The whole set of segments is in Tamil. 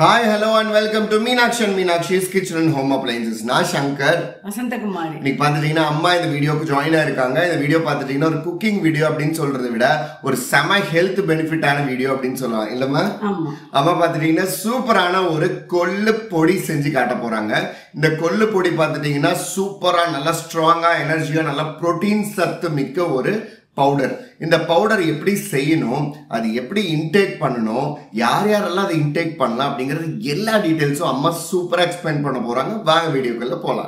Hi hello and welcome to Meenakshi and Meenakshi's kitchen and home appliances நான் சங்கர் வசந்தகுமாரி இன்னைக்கு பார்த்துட்டீங்கன்னா அம்மா இந்த வீடியோக்கு ஜாயின் ஆயிருக்காங்க இந்த வீடியோ பார்த்துட்டீங்கன்னா ஒரு குக்கிங் வீடியோ அப்படின்னு சொல்றதை விட ஒரு செம ஹெல்த் பெனிஃபிட்டான வீடியோ அப்படின்னு சொல்லலாம் இல்லம்மா ஆமா அம்மா பார்த்துட்டீங்கன்னா சூப்பரான ஒரு கொள்ளு பொடி செஞ்சு காட்ட போறாங்க இந்த கொள்ளு பொடி பார்த்துட்டீங்கன்னா சூப்பரா நல்லா ஸ்ட்ராங்கா எனர்ஜியா நல்லா புரோட்டீன் சத்து மிக்க ஒரு பவுடர் இந்த பவுடர் எப்படி செய்யணும் அது எப்படி இன்டேக் பண்ணணும் யார் யாரெல்லாம் அதை இன்டேக் பண்ணலாம் அப்படிங்கிறது எல்லா டீட்டெயில்ஸும் அம்மா சூப்பரா எக்ஸ்பிளைன் பண்ண போறாங்க வாங்க வீடியோக்குள்ள போலாம்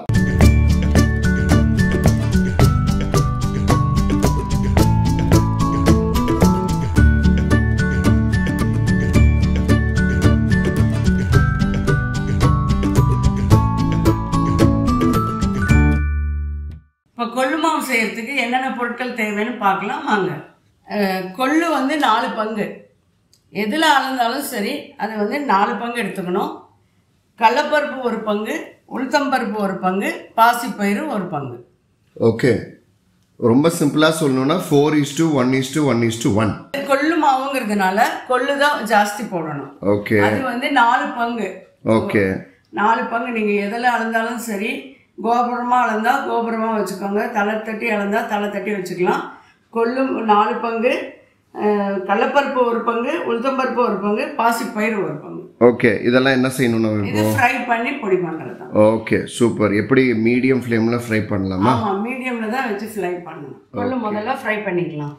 இப்போ கொள்ளு மாவு செய்யறதுக்கு என்னென்ன பொருட்கள் தேவைன்னு பார்க்கலாம் வாங்க அஹ், கொள்ளு வந்து நாலு பங்கு எதில் அளந்தாலும் சரி அது வந்து நாலு பங்கு எடுத்துக்கணும் கடலப்பருப்பு ஒரு பங்கு உளுத்தம்பருப்பு ஒரு பங்கு பாசிப்பயிறு ஒரு பங்கு ஓகே ரொம்ப சிம்பிளா சொல்லணும்னா four is to one is to one is to one கொள்ளு மாவுங்கிறதுனால கொள்ளு தான் ஜாஸ்தி போடணும் ஓகே அது வந்து நாலு பங்கு ஓகே நாலு பங்கு நீங்கள் எதில் அளந்தாலும் சரி கோபுரமாக அளந்தா கோபுரமாக வச்சுக்கோங்க தலை தட்டி அளந்தா தலை தட்டி வச்சுக்கலாம் கொள்ளும் நாலு பங்கு அஹ், கடலப்பருப்பு ஒரு பங்கு உளுத்தம்பருப்பு ஒரு பங்கு பாசிப்பயிறு ஒரு பங்கு ஓகே இதெல்லாம் என்ன செய்யணும் நம்ம இது ஃப்ரை பண்ணி பொடி பண்ணுறது தான் ஓகே சூப்பர் எப்படி மீடியம் ஃப்ளேமில் ஃப்ரை பண்ணலாமா ஆமாம் மீடியமில் தான் வச்சு ஃப்ரை பண்ணணும் கொள்ளு முதல்ல ஃப்ரை பண்ணிக்கலாம்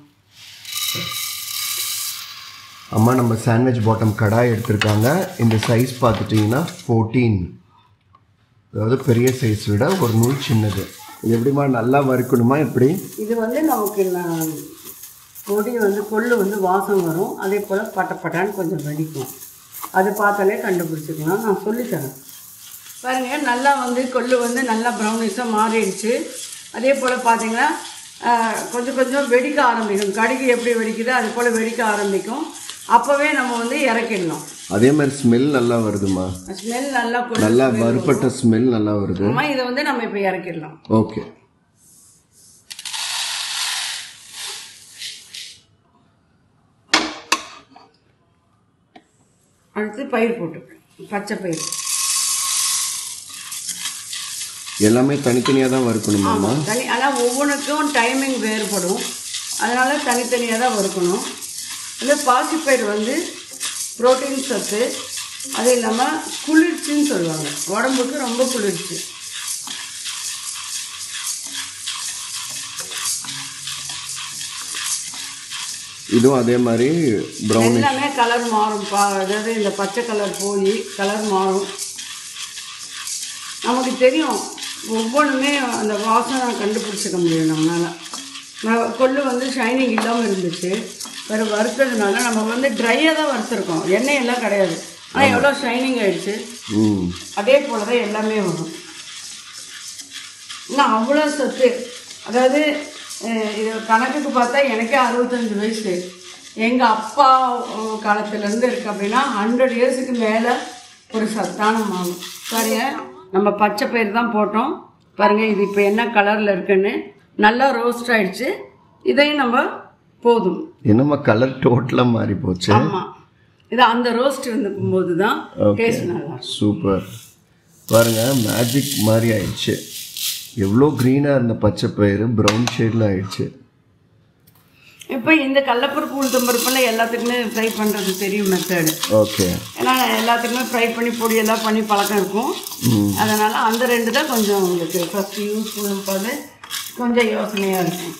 அம்மா நம்ம சாண்ட்விச் பாட்டம் கடாய் எடுத்திருக்காங்க இந்த சைஸ் பார்த்துட்டிங்கன்னா ஃபோர்டீன் அதாவது பெரிய சைஸ் விட ஒரு நூல் சின்னது இது எப்படிமா நல்லா வறுக்கணுமா எப்படி இது வந்து நமக்கு நான் பொடி வந்து கொள்ளு வந்து வாசம் வரும் அதே போல் பட்டப்பட்டான்னு கொஞ்சம் வெடிக்கும் அது பார்த்தாலே கண்டுபிடிச்சிக்கலாம் நான் சொல்லித்தரேன் பாருங்க நல்லா வந்து கொள்ளு வந்து நல்லா ப்ரௌனிஷாக மாறிடுச்சு அதே போல் பார்த்தீங்கன்னா ஆஹ், கொஞ்சம் கொஞ்சம் வெடிக்க ஆரம்பிக்கும் கடுகு எப்படி வெடிக்குதோ அது போல் வெடிக்க ஆரம்பிக்கும் அப்போவே நம்ம வந்து இறக்கிடணும் அதே மாதிரி ஸ்மெல் நல்லா வருதுமா ஸ்மெல் நல்லா கொள்ளு நல்லா வறுப்பட்ட ஸ்மெல் நல்லா வருது அம்மா இதை வந்து நம்ம இப்போ இறக்கிடலாம் ஓகே அடுத்து பயிர் போட்டுக்கலாம் பச்சை பயிர் எல்லாமே தனித்தனியாக தான் வறுக்கணுமாம்மா தனி ஆனால் ஒவ்வொன்றுக்கும் டைமிங் வேறுபடும் அதனால் தனித்தனியாக தான் வறுக்கணும் இந்த பாசிப்பயிர் வந்து புரோட்டீன் சத்து அது இல்லாமல் குளிர்ச்சின்னு சொல்லுவாங்க உடம்புக்கு ரொம்ப குளிர்ச்சி இதுவும் அதே மாதிரி ப்ரௌன் எல்லாமே கலர் மாறும் பா அதாவது இந்த பச்சை கலர் போய் கலர் மாறும் நமக்கு தெரியும் ஒவ்வொன்றுமே அந்த வாசனை கண்டுபிடிச்சிக்க முடியும் நம்மளால் நான் கொள்ளு வந்து ஷைனிங் இல்லாமல் இருந்துச்சு வேறு வறுத்ததுனால நம்ம வந்து ட்ரையாக தான் வறுத்துருக்கோம் எண்ணெய் எல்லாம் கிடையாது ஆனால் எவ்வளோ ஷைனிங் ஆயிடுச்சு ம் அதே போல் தான் எல்லாமே வரும் இன்னும் அவ்வளோ சத்து அதாவது அஹ், இது கணக்குக்கு பார்த்தா எனக்கே அறுபத்தஞ்சு வயசு எங்கள் அப்பா அஹ், காலத்துலேருந்து இருக்கு அப்படின்னா ஹண்ட்ரட் இயர்ஸுக்கு மேலே ஒரு சத்தான மாவு பாருங்க நம்ம பச்சை பயிர் தான் போட்டோம் பாருங்க இது இப்போ என்ன கலரில் இருக்குன்னு நல்லா ரோஸ்ட் ஆயிடுச்சு இதையும் நம்ம போதும் என்னம்மா கலர் டோட்டலாக மாறி போச்சு ஆமாம் இது அந்த ரோஸ்ட் வந்துக்கும் போது தான் டேஸ்ட் நல்லா இருக்கும். சூப்பர் பாருங்க மேஜிக் மாதிரி ஆயிடுச்சு எவ்வளோ க்ரீனாக இருந்த பச்சை பயிறு ப்ரௌன் ஷேடில் ஆயிடுச்சு இப்போ இந்த கடலப்பருப்பு உளுத்தம்பருப்புலாம் எல்லாத்துக்குமே ஃப்ரை பண்ணுறது தெரியும் மெத்தடு ஓகே ஏன்னா எல்லாத்துக்குமே ஃப்ரை பண்ணி பொடியெல்லாம் பண்ணி பழக்கம் இருக்கும் அதனால் அந்த ரெண்டு தான் கொஞ்சம் உங்களுக்கு ஃபஸ்ட்டு யூஸ் பண்ணும்போது கொஞ்சம் யோசனையாக இருக்கும்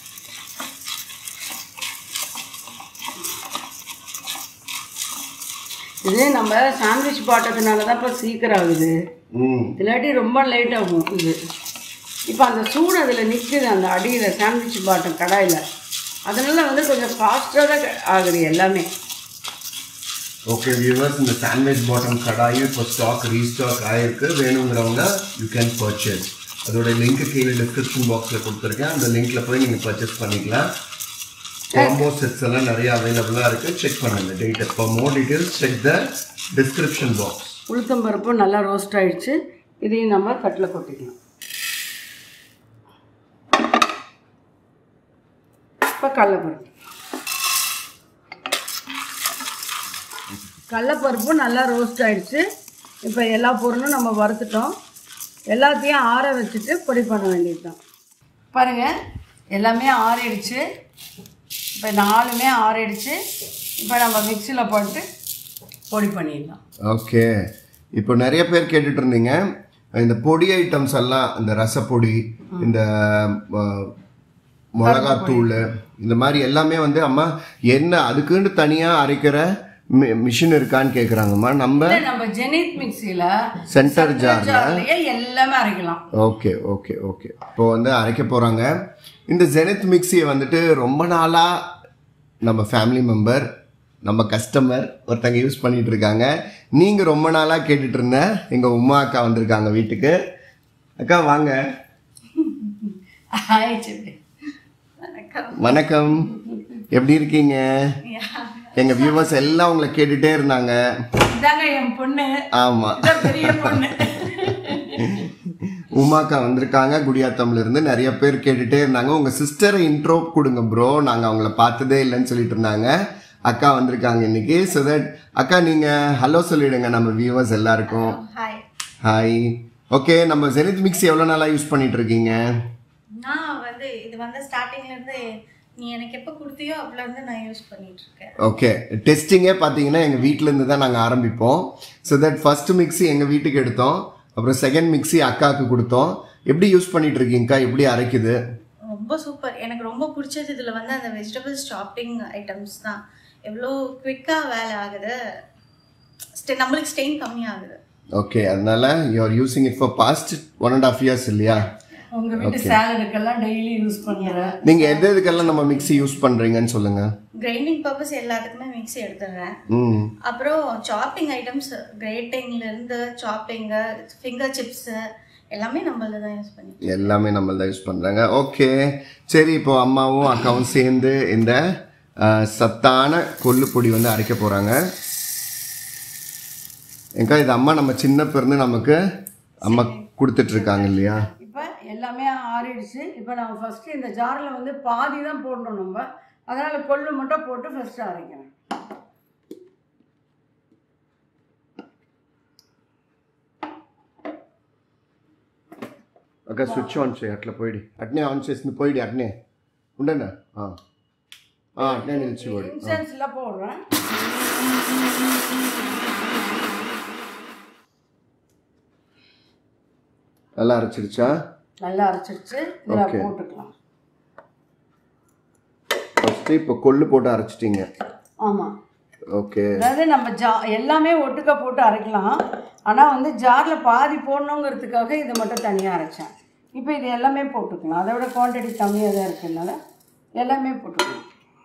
இது நம்ம சாண்ட்விச் பாட்டதுனால தான் இப்போ சீக்கிரம் ஆகுது ம் இல்லாட்டி ரொம்ப லேட் ஆகும் இது இப்போ அந்த சூடு அதில் நிற்குது அந்த அடியில் சாண்ட்விச் பாட்டம் கடாயில் அதனால வந்து கொஞ்சம் ஃபாஸ்ட்டாக தான் ஆகுது எல்லாமே ஓகே வியூவர்ஸ் இந்த சாண்ட்விச் பாட்டம் கடாயும் இப்போ ஸ்டாக் ரீஸ்டாக் ஆயிருக்கு வேணுங்கிறவங்க யூ கேன் பர்ச்சேஸ் அதோட லிங்க் கீழே டிஸ்கிரிப்ஷன் பாக்ஸில் கொடுத்துருக்கேன் அந்த லிங்க்ல போய் நீங்கள் பர்ச்சேஸ் பண்ணிக்கலாம் காம்போ செட்ஸ் எல்லாம் நிறைய அவைலபிளாக இருக்குது செக் பண்ணுங்க detail for more details check the description box உளுத்தம்பருப்பு நல்லா ரோஸ்ட் ஆயிடுச்சு இதையும் நம்ம தட்டில் கொட்டிக்கலாம் இப்போ கடலைப்பருப்பு கடலப்பருப்பும் நல்லா ரோஸ்ட் ஆயிடுச்சு இப்போ எல்லா பொருளும் நம்ம வறுத்துட்டோம் எல்லாத்தையும் ஆற வச்சுட்டு பொடி பண்ண வேண்டியது தான் பாருங்கள் எல்லாமே ஆறிடுச்சு இப்போ நாலுமே ஆறிடுச்சு இப்போ நம்ம மிக்சியில் போட்டு பொடி பண்ணிடலாம் ஓகே இப்போ நிறைய பேர் கேட்டுட்டு இருந்தீங்க இந்த பொடி ஐட்டம்ஸ் எல்லாம் இந்த ரசப்பொடி இந்த அஹ், மிளகாத்தூள் இந்த மாதிரி எல்லாமே வந்து அம்மா என்ன அதுக்குன்னு தனியாக அரைக்கிற மிஷின் இருக்கான்னு கேட்குறாங்கம்மா நம்ம இல்லை, நம்ம ஜெனித் மிக்சியில் சென்டர் ஜாரில் ஜார்லேயே எல்லாமே அரைக்கலாம் ஓகே ஓகே ஓகே இப்போ வந்து அரைக்க போகிறாங்க இந்த ஜெனித் மிக்சியை வந்துட்டு ரொம்ப நாளாக நம்ம ஃபேமிலி மெம்பர் நம்ம கஸ்டமர் ஒருத்தங்க யூஸ் பண்ணிட்டு இருக்காங்க நீங்கள் ரொம்ப நாளாக கேட்டுட்டு இருந்த எங்கள் உமா அக்கா வந்திருக்காங்க வீட்டுக்கு அக்கா வாங்க ஆயிடுச்சு வணக்கம் வணக்கம் எப்படி இருக்கீங்க எங்கள் வியூவர்ஸ் எல்லாம் உங்களை கேட்டுட்டே இருந்தாங்க இதாங்க என் பொண்ணு ஆமாம் இதான் பெரிய பொண்ணு உமாக்கா வந்திருக்காங்க குடியாத்தம்ல இருந்து நிறைய பேர் கேட்டுட்டே இருந்தாங்க உங்க சிஸ்டரை இன்ட்ரோ கொடுங்க ப்ரோ நாங்க அவங்கள பார்த்ததே இல்லைன்னு சொல்லிட்டு இருந்தாங்க அக்கா வந்திருக்காங்க இன்னைக்கு ஸோ தட் அக்கா நீங்க ஹலோ சொல்லிடுங்க நம்ம வியூவர்ஸ் எல்லாருக்கும் ஹாய் ஹாய் ஓகே நம்ம ஜெனித் மிக்ஸி எவ்வளோ நாளாக யூஸ் பண்ணிட்டு இருக்கீங்க நான் வந்து இது வந்து ஸ்டார்டிங்ல இருந்து நீ எனக்கு எப்போ கொடுத்தியோ அப்பல இருந்து நான் யூஸ் பண்ணிட்டு இருக்கேன் ஓகே டெஸ்டிங்கே பார்த்தீங்கன்னா எங்கள் வீட்டிலேருந்து தான் நாங்கள் ஆரம்பிப்போம் ஸோ தட் ஃபர்ஸ்ட் மிக்ஸி எங்கள் வீட்டுக்கு எடுத்தோம் அப்புறம் செகண்ட் மிக்ஸி அக்காவுக்கு கொடுத்தோம் எப்படி யூஸ் பண்ணிட்டு இருக்கீங்கக்கா எப்படி அரைக்குது ரொம்ப சூப்பர் எனக்கு ரொம்ப பிடிச்சது இதில் வந்து அந்த வெஜிடபிள்ஸ் ஷாப்பிங் ஐட்டம்ஸ் தான் எவ்வளோ குவிக்காக வேலை ஆகுது ஸ்டெ நம்மளுக்கு ஸ்டெயின் கம்மியாகுது ஓகே அதனால you are using it for past one and half years இல்லையா உங்க வீட்டு சேலடுக்கெல்லாம் டெய்லி யூஸ் பண்ணுறேன் நீங்க எது எதுக்கெல்லாம் நம்ம மிக்ஸி யூஸ் பண்றீங்கன்னு சொல்லுங்க கிரைண்டிங் பர்பஸ் எல்லாத்துக்குமே மிக்ஸி எடுத்துடுறேன் ம் அப்புறம் சாப்பிங் ஐட்டம்ஸ் கிரேட்டிங்ல இருந்து சாப்பிங்கு ஃபிங்கர் சிப்ஸு எல்லாமே நம்மள தான் யூஸ் பண்ணி எல்லாமே நம்ம தான் யூஸ் பண்றாங்க ஓகே சரி இப்போ அம்மாவும் அக்காவும் சேர்ந்து இந்த அஹ், சத்தான கொள்ளு பொடி வந்து அரைக்க போறாங்க எங்க இது அம்மா நம்ம சின்ன பிறந்து நமக்கு அம்மா கொடுத்துட்டு இருக்காங்க இல்லையா இப்போ எல்லாமே ஆறிடுச்சு இப்போ நம்ம ஃபஸ்ட்டு இந்த ஜாரில் வந்து பாதி தான் போடணும் நம்ம அதனால் கொள்ளு மட்டும் போட்டு ஃபஸ்ட்டு அரைக்கிறேன் అక్క స్విచ్ ఆన్ చేయి అట్లా పోయిడి అట్నే ఆన్ చేసింది పోయిడి అట్నే ఉండనా ఆ. ఆ, అట్నే నిలిచిపోడి இன்சென்ஸில் போடுறேன் நல்லா அரைச்சிடுச்சா நல்லா அரைச்சிடுச்சு இதில் Okay. போட்டுக்கலாம் ஃபஸ்ட்டு இப்போ கொள்ளு போட்டு அரைச்சிட்டீங்க ஆமாம் ஓகே அதாவது நம்ம ஜா எல்லாமே ஒட்டுக்கா போட்டு அரைக்கலாம் ஆனால் வந்து ஜாரில் பாதி போடணுங்கிறதுக்காக இதை மட்டும் தனியாக அரைச்சேன் இப்போ இது எல்லாமே போட்டுக்கலாம் அதை விட குவான்டிட்டி கம்மியாக தான் இருக்கிறதுனால எல்லாமே போட்டுக்கலாம்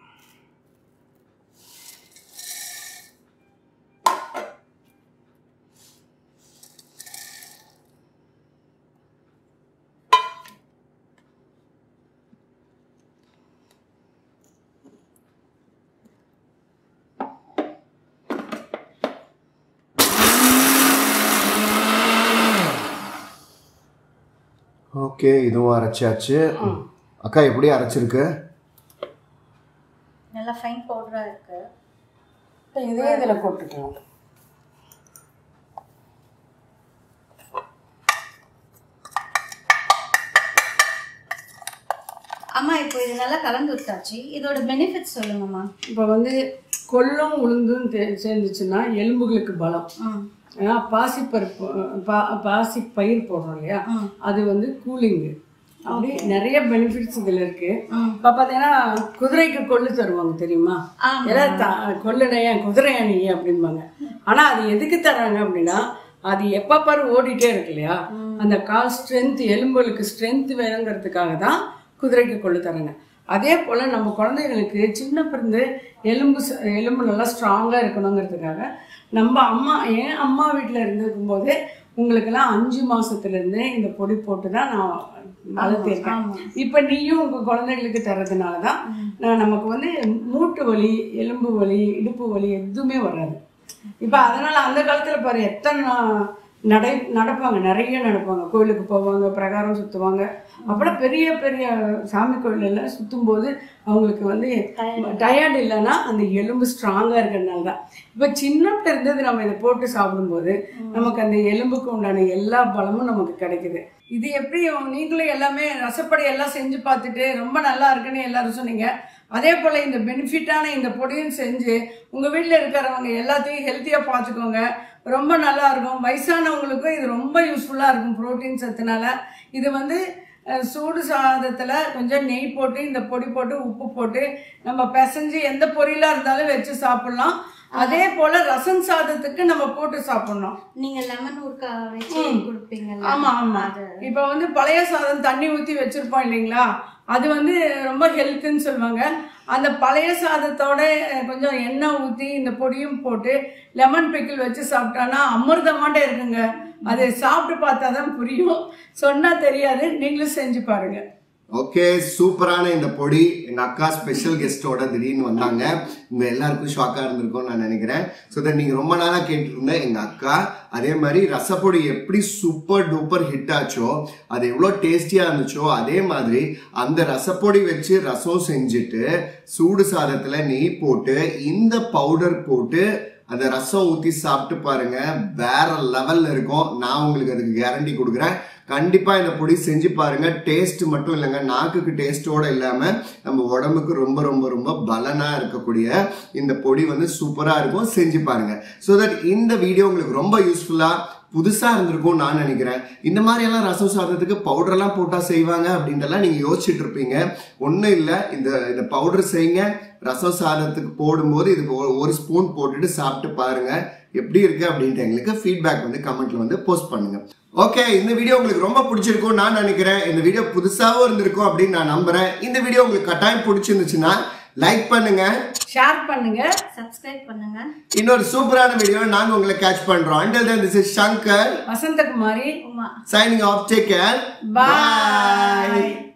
ஓகே இதுவும் அரைச்சாச்சு அக்கா எப்படி அரைச்சிருக்கு நல்லா ஃபைன் பவுடராக இருக்கு இப்போ இதே இதில் போட்டுக்கலாம் அம்மா இப்போ இது நல்லா கலந்து விட்டாச்சு இதோட பெனிஃபிட்ஸ் சொல்லுங்கம்மா இப்போ வந்து கொள்ளும் உளுந்தும் தே- சேர்ந்துச்சுன்னா எலும்புகளுக்கு பலம் ம் ஏன்னா பாசிப்பருப்பு பா பாசி பயிர் போடுறோம் இல்லையா அது வந்து கூலிங்கு அப்படி நிறைய பெனிஃபிட்ஸ் இதில் இருக்கு இப்போ பார்த்தீங்கன்னா குதிரைக்கு கொள்ளு தருவாங்க தெரியுமா ஆமா. எல்லாம் த- கொள்ளுடைய குதிரையா நீ அப்படிம்பாங்க ஆனால் அது எதுக்கு தராங்க அப்படின்னா அது எப்போ பாரு ஓடிட்டே இருக்கு இல்லையா அந்த கால் ஸ்ட்ரென்த் எலும்புகளுக்கு ஸ்ட்ரென்த் வேணுங்கிறதுக்காக தான் குதிரைக்கு கொள்ளு தராங்க அதே போல் நம்ம குழந்தைகளுக்கு சின்ன பிறந்து எலும்பு ச- எலும்பு நல்லா ஸ்ட்ராங்காக இருக்கணுங்கிறதுக்காக நம்ம அம்மா என் அம்மா வீட்டில் இருந்திருக்கும் போதே உங்களுக்கெல்லாம் அஞ்சு மாசத்துலேருந்தே இந்த பொடி போட்டு தான் நான் வளர்த்திருக்கேன் இப்போ நீயும் உங்கள் குழந்தைகளுக்கு தர்றதுனால தான் நான் நமக்கு வந்து மூட்டு வலி எலும்பு வலி இடுப்பு வலி எதுவுமே வராது இப்போ அதனால் அந்த காலத்தில் பாரு எத்தனை நா- நடை நடப்பாங்க நிறைய நடப்பாங்க கோயிலுக்கு போவாங்க பிரகாரம் சுற்றுவாங்க அப்புறம் பெரிய பெரிய சாமி கோயில் எல்லாம் சுற்றும் போது அவங்களுக்கு வந்து டயர்டு இல்லைன்னா அந்த எலும்பு ஸ்ட்ராங்காக இருக்கிறதுனால தான் இப்போ சின்ன இருந்தது நம்ம இதை போட்டு சாப்பிடும்போது நமக்கு அந்த எலும்புக்கு உண்டான எல்லா பலமும் நமக்கு கிடைக்குது இது எப்படி நீங்களும் எல்லாமே ரசப்படி எல்லாம் செஞ்சு பார்த்துட்டு ரொம்ப நல்லா இருக்குன்னு எல்லாரும் சொன்னீங்க அதே போல் இந்த பெனிஃபிட்டான இந்த பொடியும் செஞ்சு உங்கள் வீட்டில் இருக்கிறவங்க எல்லாத்தையும் ஹெல்த்தியாக பார்த்துக்கோங்க ரொம்ப நல்லா இருக்கும் வயசானவங்களுக்கும் இது ரொம்ப யூஸ்ஃபுல்லாக இருக்கும் ப்ரோட்டீன் சத்துனால இது வந்து அஹ், சூடு சாதத்தில் கொஞ்சம் நெய் போட்டு இந்த பொடி போட்டு உப்பு போட்டு நம்ம பிசைஞ்சு எந்த பொரியலாக இருந்தாலும் வச்சு சாப்பிட்லாம் அதே போல் ரசம் சாதத்துக்கு நம்ம போட்டு சாப்பிட்ணும் நீங்க லெமன் ஊர்க்கா வச்சு கொடுப்பீங்கல்ல ஆமா ஆமா இப்போ வந்து பழைய சாதம் தண்ணி ஊத்தி வச்சிருப்போம் இல்லைங்களா அது வந்து ரொம்ப ஹெல்த்துன்னு சொல்லுவாங்க அந்த பழைய சாதத்தோட அஹ், கொஞ்சம் எண்ணெய் ஊற்றி இந்த பொடியும் போட்டு லெமன் பிக்கிள் வச்சு சாப்பிட்டானா அமிர்தமாட்டே இருக்குங்க அது சாப்பிட்டு பார்த்தா தான் புரியும் சொன்னா தெரியாது நீங்களும் செஞ்சு பாருங்க ஓகே சூப்பரான இந்த பொடி எங்க அக்கா ஸ்பெஷல் கெஸ்டோட திடீர்னு வந்தாங்க உங்க எல்லாருக்கும் ஷாக்கா இருந்திருக்கும்னு நான் நினைக்கிறேன் ஸோ தட் நீங்க ரொம்ப நாளா கேட்டுருந்த எங்க அக்கா அதே மாதிரி ரசப்பொடி எப்படி சூப்பர் டூப்பர் ஹிட் ஆச்சோ அது எவ்வளோ டேஸ்டியா இருந்துச்சோ அதே மாதிரி அந்த ரசப்பொடி வச்சு ரசம் செஞ்சுட்டு சூடு சாதத்துல நெய் போட்டு இந்த பவுடர் போட்டு அந்த ரசம் ஊத்தி சாப்பிட்டு பாருங்க வேற லெவல்ல இருக்கும் நான் உங்களுக்கு அதுக்கு கேரண்டி கொடுக்குறேன் கண்டிப்பா இந்த பொடி செஞ்சு பாருங்க டேஸ்ட் மட்டும் இல்லைங்க நாக்குக்கு டேஸ்டோட இல்லாம நம்ம உடம்புக்கு ரொம்ப ரொம்ப ரொம்ப பலனா இருக்கக்கூடிய இந்த பொடி வந்து சூப்பரா இருக்கும் செஞ்சு பாருங்க ஸோ தட் இந்த வீடியோ உங்களுக்கு ரொம்ப யூஸ்ஃபுல்லா புதுசா இருந்திருக்கும் நான் நினைக்கிறேன் இந்த மாதிரி எல்லாம் ரசம் சாதத்துக்கு பவுடர் எல்லாம் போட்டா செய்வாங்க அப்படின்றலாம் நீங்க யோசிச்சுட்டு இருப்பீங்க ஒண்ணும் இல்ல இந்த இந்த பவுடர் செய்யுங்க ரசம் சாதத்துக்கு போடும்போது இது ஒரு- ஒரு ஸ்பூன் போட்டுட்டு சாப்பிட்டு பாருங்க எப்படி இருக்கு அப்படின்ட்டு எங்களுக்கு ஃபீட்பேக் வந்து கமெண்ட்ல வந்து போஸ்ட் பண்ணுங்க ஓகே இந்த வீடியோ உங்களுக்கு ரொம்ப பிடிச்சிருக்கும் நான் நினைக்கிறேன் இந்த வீடியோ புதுசாவும் இருந்திருக்கும் அப்படின்னு நான் நம்புறேன் இந்த வீடியோ உங்களுக்கு கட்டாயம் பிடிச்சிருந்துச்சுன்னா லைக் பண்ணுங்க ஷேர் பண்ணுங்க சப்ஸ்கிரைப் பண்ணுங்க இன்னொரு சூப்பரான வீடியோ நாங்க உங்களை கேட்ச் பண்றோம் until then this is Shankar Vasanthakumari Uma signing off take care bye